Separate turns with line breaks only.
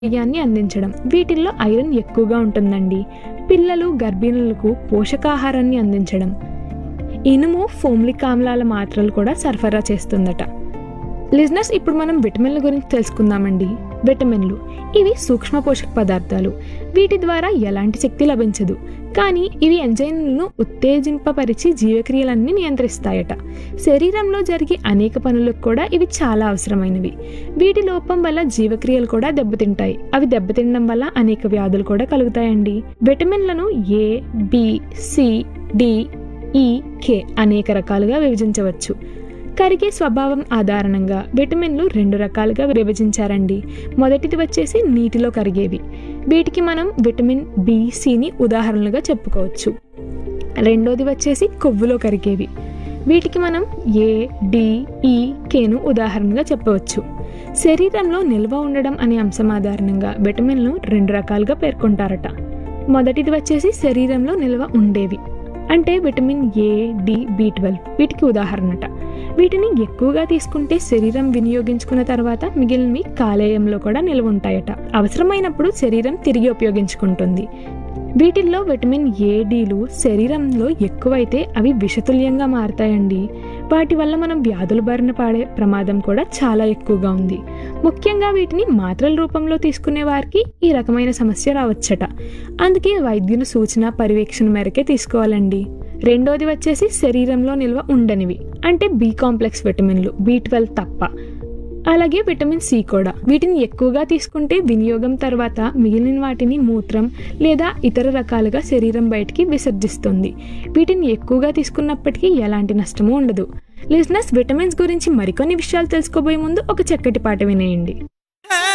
ఆరోగ్యాన్ని అందించడం వీటిల్లో ఐరన్ ఎక్కువగా ఉంటుందండి పిల్లలు గర్భిణులకు పోషకాహారాన్ని అందించడం ఇనుము ఫోమ్లిక్ ఆమ్లాల మాత్రలు కూడా సరఫరా చేస్తుందట లిజినెస్ ఇప్పుడు మనం విటమిన్ల గురించి తెలుసుకుందామండి విటమిన్లు ఇవి సూక్ష్మ పోషక పదార్థాలు వీటి ద్వారా ఎలాంటి శక్తి లభించదు కానీ ఇవి ఎంజైమ్లను ఉత్తేజింపపరిచి జీవక్రియలన్నీ నియంత్రిస్తాయట శరీరంలో జరిగే అనేక పనులకు కూడా ఇవి చాలా అవసరమైనవి వీటి లోపం వల్ల జీవక్రియలు కూడా దెబ్బతింటాయి అవి దెబ్బతినడం వల్ల అనేక వ్యాధులు కూడా కలుగుతాయండి విటమిన్లను A B C D E K అనేక రకాలుగా విభజించవచ్చు కరిగే స్వభావం ఆధారంగా విటమిన్లు రెండు రకాలుగా విభజించారండి మొదటిది వచ్చేసి నీటిలో కరిగేవి వీటికి మనం విటమిన్ బి సిని ఉదాహరణలుగా చెప్పుకోవచ్చు రెండోది వచ్చేసి కొవ్వులో కరిగేవి వీటికి మనం ఏ డి ఈ కేను ఉదాహరణగా చెప్పవచ్చు శరీరంలో నిల్వ ఉండడం అనే అంశం ఆధారంగా విటమిన్లు రెండు రకాలుగా పేర్కొంటారట మొదటిది వచ్చేసి శరీరంలో నిల్వ ఉండేవి అంటే vitamin A D B twelve వీటికి ఉదాహరణట వీటిని ఎక్కువగా తీసుకుంటే శరీరం వినియోగించుకున్న తర్వాత మిగిలినవి కాలేయంలో కూడా నిల్వ ఉంటాయట అవసరమైనప్పుడు శరీరం తిరిగి ఉపయోగించుకుంటుంది వీటిల్లో విటమిన్ ఏ డీలు శరీరంలో ఎక్కువైతే అవి విషతుల్యంగా మారతాయండి వాటి వల్ల మనం వ్యాధుల బారిన పాడే ప్రమాదం కూడా చాలా ఎక్కువగా ఉంది ముఖ్యంగా వీటిని మాత్రల రూపంలో తీసుకునే వారికి ఈ రకమైన సమస్య రావచ్చట అందుకే వైద్యుని సూచన పర్యవేక్షణ మేరకే తీసుకోవాలండి రెండోది వచ్చేసి శరీరంలో నిల్వ ఉండనివి అంటే బి కాంప్లెక్స్ విటమిన్లు బి ట్వెల్వ్ తప్ప అలాగే విటమిన్ సి కూడా వీటిని ఎక్కువగా తీసుకుంటే వినియోగం తర్వాత మిగిలిన వాటిని మూత్రం లేదా ఇతర రకాలుగా శరీరం బయటికి విసర్జిస్తుంది వీటిని ఎక్కువగా తీసుకున్నప్పటికీ ఎలాంటి నష్టమూ ఉండదు లిజినెస్ విటమిన్స్ గురించి మరికొన్ని విషయాలు తెలుసుకోబోయే ముందు ఒక చక్కటి పాట వినేయండి